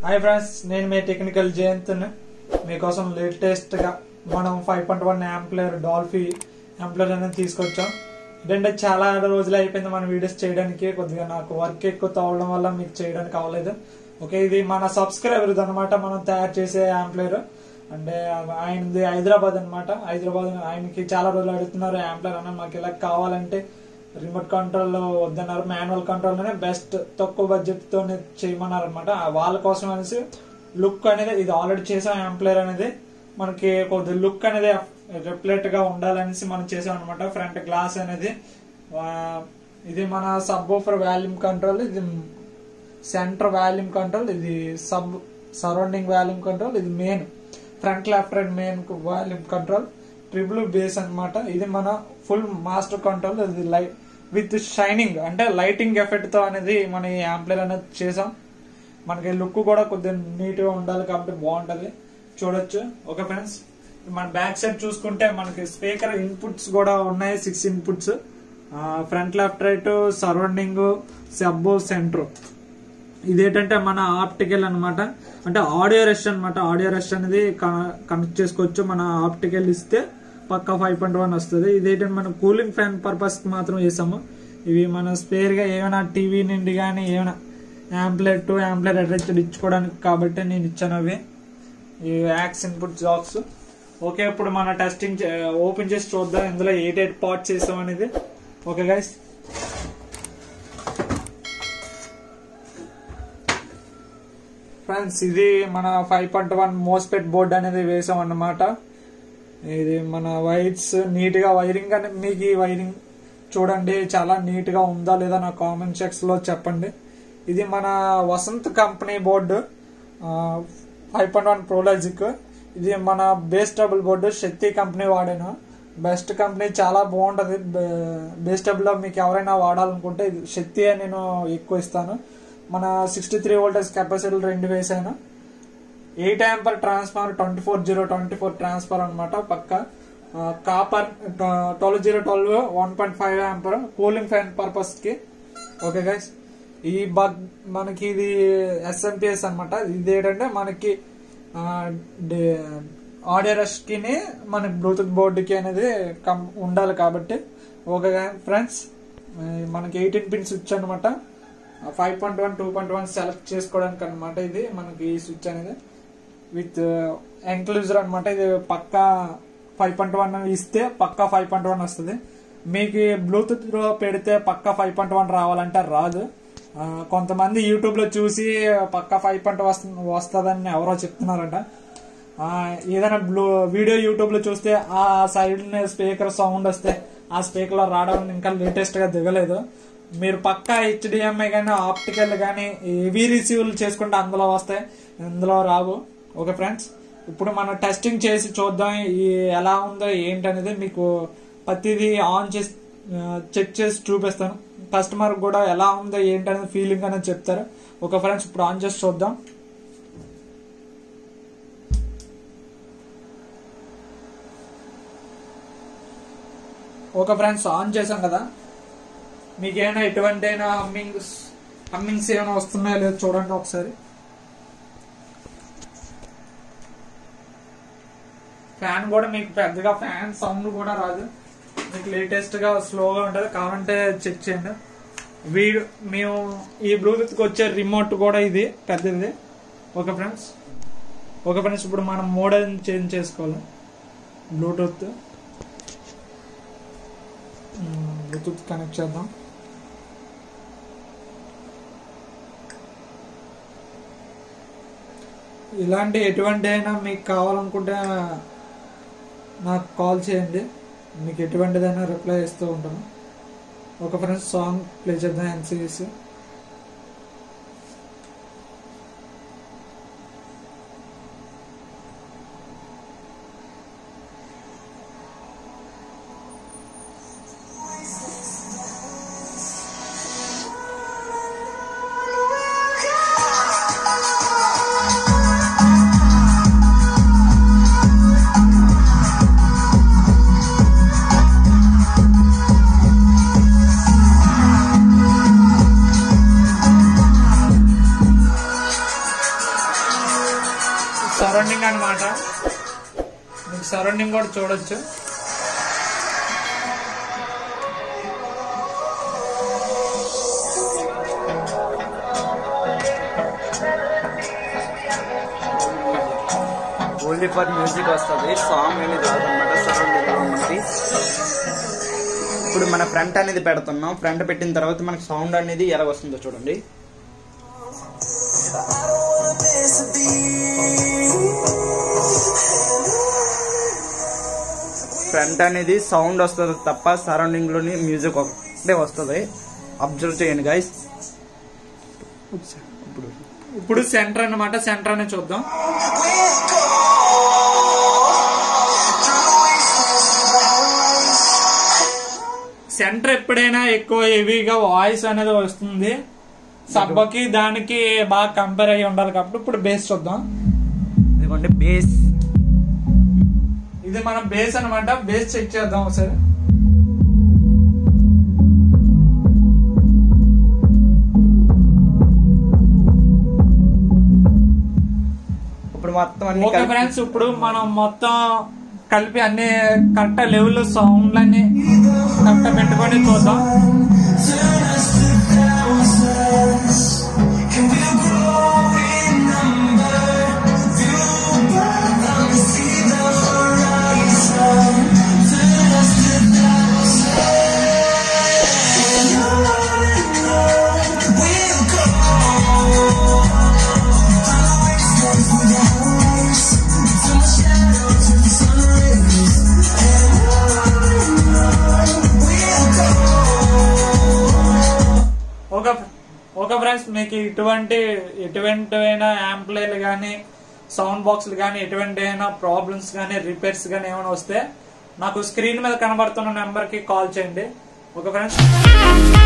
hi friends నేను మీ technical Jayant మీకోసం latest గా మనం five point one amplifier Dolby amplifier అనేది తీసుకొచ్చాం ఏంటంటే చాలా రోజులు అయిపోయింది మన వీడియోస్ చేయడానికి కొద్దిగా నాకు వర్క్ ఎక్కువ తవ్వడం వల్ల మీకు చేయడానికి అవ్వలేదు ఓకే ఇది మన సబ్స్క్రైబర్ అనమాట మనం తయారు చేసే యాంప్లర్ అంటే ఆయనది హైదరాబాద్ అనమాట హైదరాబాద్ ఆయనకి చాలా రోజులు అడుగుతున్నారు యాంప్లర్ అన్న మాకు ఇలా కావాలంటే రిమోట్ కంట్రోల్ వద్దన్నారు మాన్యువల్ కంట్రోల్లోనే బెస్ట్ తక్కువ బడ్జెట్ తోనే చేయమన్నారు అనమాట వాళ్ళ కోసం అనేసి లుక్ అనేది ఇది ఆల్రెడీ చేసాం యాంప్లైర్ అనేది మనకి కొద్ది లుక్ అనేది రిప్లెట్ గా ఉండాలనేసి మనం చేసాం అనమాట ఫ్రంట్ గ్లాస్ అనేది ఆ, ఇది మన సబ్ ఓఫర్ వాల్యూమ్ కంట్రోల్ ఇది సెంటర్ వాల్యూమ్ కంట్రోల్ ఇది సబ్ సరౌండింగ్ వాల్యూమ్ కంట్రోల్ ఇది main front left right main volume control triple bass అన్నమాట ఇది మన ఫుల్ మాస్టర్ కంట్రోల్ ఇది లైట్ విత్ షైనింగ్ అంటే లైటింగ్ ఎఫెక్ట్ తో అనేది మన ఈ యాంప్లైర్ అనేది చేసాం మనకి లుక్ కూడా కొద్దిగా నీట్ గా ఉండాలి కాబట్టి బాగుంటది చూడొచ్చు ఓకే ఫ్రెండ్స్ మన బ్యాక్ సైడ్ చూసుకుంటే మనకి స్పీకర్ ఇన్పుట్స్ కూడా ఉన్నాయి six inputs front left right surrounding sub centre ఇదేంటంటే మన ఆప్టికల్ అన్నమాట అంటే ఆడియో రెస్ట్ అన్నమాట ఆడియో రెస్ట్ అనేది కనెక్ట్ చేసుకోవచ్చు మన ఆప్టికల్ ఇస్తే పక్క ఫైవ్ పాయింట్ వన్ వస్తుంది ఇదేంటంటే మనం కూలింగ్ ఫ్యాన్ పర్పస్ కి మాత్రం వేసాము ఇవి మనం స్పేర్ గా ఏమైనా టీవీ నుండి కానీ ఏమైనా యాంప్లెట్ టు యాంప్లెట్ అడ్రెస్డ్ ఇచ్చుకోవడానికి కాబట్టి నేను ఇచ్చాను అవి ఈ యాక్స్ ఇన్పుట్ జాక్స్ ఓకే ఇప్పుడు మన టెస్టింగ్ ఓపెన్ చేసి చూద్దాం ఇందులో ఎయిట్ ఎయిట్ పార్ట్స్ వేసాం అనేది ఓకే గైస్ ఫ్రెండ్స్ ఇది మన five point one MOSFET board అనేది వేసాం అన్నమాట ఇది మన వైర్స్ నీట్ గా వైరింగ్ అని మీకు ఈ వైరింగ్ చూడండి చాలా నీట్ గా ఉందా లేదా నా కామెంట్ సెక్స్ లో చెప్పండి ఇది మన Vasanth company board five point one pro logic ఇది మన బేస్ టబుల్ బోర్డు శక్తి కంపెనీ వాడాను బెస్ట్ కంపెనీ చాలా బాగుంటది బేస్ టబుల్ లో మీకు ఎవరైనా వాడాలనుకుంటే ఇది శక్తి నేను ఎక్కువ ఇస్తాను మన సిక్స్టీ త్రీ వోల్టేజ్ కెపాసిటీ రెండు వేసాను eight ampere transformer twenty four zero twenty four transformer అనమాట పక్క copper twelve zero twelve one point five ampere cooling fan purpose కి ఓకే గైస్ ఈ బగ్ మనకి ఇది ఎస్ఎంపిఎస్ అనమాట ఇది ఏంటంటే మనకి ఆడియో రష్ కి మన బ్లూటూత్ బోర్డుకి అనేది కం ఉండాలి కాబట్టి ఓకే ఫ్రెండ్స్ మనకి ఎయిటీన్ పిన్ స్విచ్ అనమాట five point one two point one select చేసుకోవడానికి అనమాట ఇది మనకి ఈ స్విచ్ అనేది విత్ ఎంక్లూజర్ అనమాట ఇది పక్కా ఫైవ్ పాయింట్ వన్ ఇస్తే పక్కా ఫైవ్ పాయింట్ వన్ వస్తుంది మీకు బ్లూటూత్ లో పెడితే పక్కా ఫైవ్ పాయింట్ వన్ రావాలంటే రాదు ఆ, కొంతమంది యూట్యూబ్ లో చూసి పక్కా ఫైవ్ పాయింట్ వస్తుందని ఎవరో చెప్తున్నారంట ఆ, ఏదైనా బ్లూ వీడియో యూట్యూబ్ లో చూస్తే ఆ సైడ్ స్పీకర్ సౌండ్ వస్తే ఆ స్పీకర్ లో రావడం ఇంకా లేటెస్ట్ గా దిగలేదు మీరు పక్కా హెచ్డిఎంఐ కానీ ఆప్టికల్ కానీ ఏవి రిసీవ్లు చేసుకుంటే అందులో వస్తాయి ఇందులో రావు ఓకే ఫ్రెండ్స్ ఇప్పుడు మనం టెస్టింగ్ చేసి చూద్దాం ఈ ఎలా ఉందో ఏంటనేది మీకు ప్రతిదీ ఆన్ చేసి చెక్ చేసి చూపిస్తాను కస్టమర్ కూడా ఎలా ఉందో ఏంటనేది ఫీలింగ్ అనేది చెప్తారు ఓకే ఫ్రెండ్స్ ఇప్పుడు ఆన్ చేసి చూద్దాం ఓకే ఫ్రెండ్స్ ఆన్ చేసాం కదా మీకు ఏమైనా ఎటువంటి అయినా హమ్మింగ్స్ హమ్మింగ్స్ ఏమైనా వస్తున్నాయో లేదో చూడండి ఒకసారి ఫ్యాన్ కూడా మీకు పెద్దగా ఫ్యాన్ సౌండ్ కూడా రాదు మీకు లేటెస్ట్ గా స్లోగా ఉంటుంది కావాలంటే చెక్ చేయండి వీడియో మేము ఈ బ్లూటూత్ కి వచ్చే రిమోట్ కూడా ఇది పెద్దది ఓకే ఫ్రెండ్స్ ఓకే ఫ్రెండ్స్ ఇప్పుడు మనం మోడల్ చేంజ్ చేసుకోవాలి బ్లూటూత్ బ్లూటూత్ కనెక్ట్ చేద్దాం ఇలాంటి ఎటువంటి అయినా మీకు కావాలనుకుంటే నాకు కాల్ చేయండి మీకు ఎటువంటిదైనా రిప్లై ఇస్తూ ఉంటాను ఒక ఫ్రెండ్స్ సాంగ్ ప్లే చేద్దాం ఎన్సీఎస్ Thank మీకు సరౌండింగ్ కూడా చూడొచ్చు ఓన్లీ ఫర్ మ్యూజిక్ వస్తుంది సాంగ్ అనేది రాదన్నమాట సరౌండింగ్ మనకి ఇప్పుడు మన ఫ్రంట్ అనేది పెడుతున్నాం ఫ్రంట్ పెట్టిన తర్వాత మనకి సౌండ్ అనేది ఎలా వస్తుందో చూడండి ఫ్రంట్ అనేది సౌండ్ వస్తుంది తప్ప సరౌండింగ్ లోని మ్యూజిక్ ఒకటే వస్తుంది అబ్జర్వ్ చేయండి గైస్ ఇప్పుడు ఇప్పుడు సెంటర్ అన్నమాట సెంటర్ అనే చూద్దాం సెంటర్ ఎప్పుడైనా ఎక్కువ హెవీగా వాయిస్ అనేది వస్తుంది సబ్బకి దానికి బాగా కంపేర్ అయ్యి ఉండాలి కాబట్టి ఇప్పుడు బేస్ చూద్దాం ఇదిగోండి బేస్ ఇది మనం బేస్ అన్నమాట బేస్ చెక్ చేద్దాం ఒకసారి ఇప్పుడు మొత్తం అన్ని ఓకే కలిపి- ఫ్రెండ్స్ ఇప్పుడు మనం మొత్తం కలిపి అన్ని కరెక్ట్ లెవెల్ సౌండ్ అన్ని కరెక్ట్ పెట్టుకొని చూద్దాం ఒక ఒక ఫ్రెండ్స్ మీకు ఇటువంటి ఎటువంటి అయినా యాంప్లైలు కానీ సౌండ్ బాక్స్లు కానీ ఎటువంటి అయినా ప్రాబ్లమ్స్ కానీ రిపేర్స్ కానీ ఏమైనా వస్తే నాకు స్క్రీన్ మీద కనబడుతున్న నెంబర్ కి కాల్ చేయండి ఓకే ఫ్రెండ్స్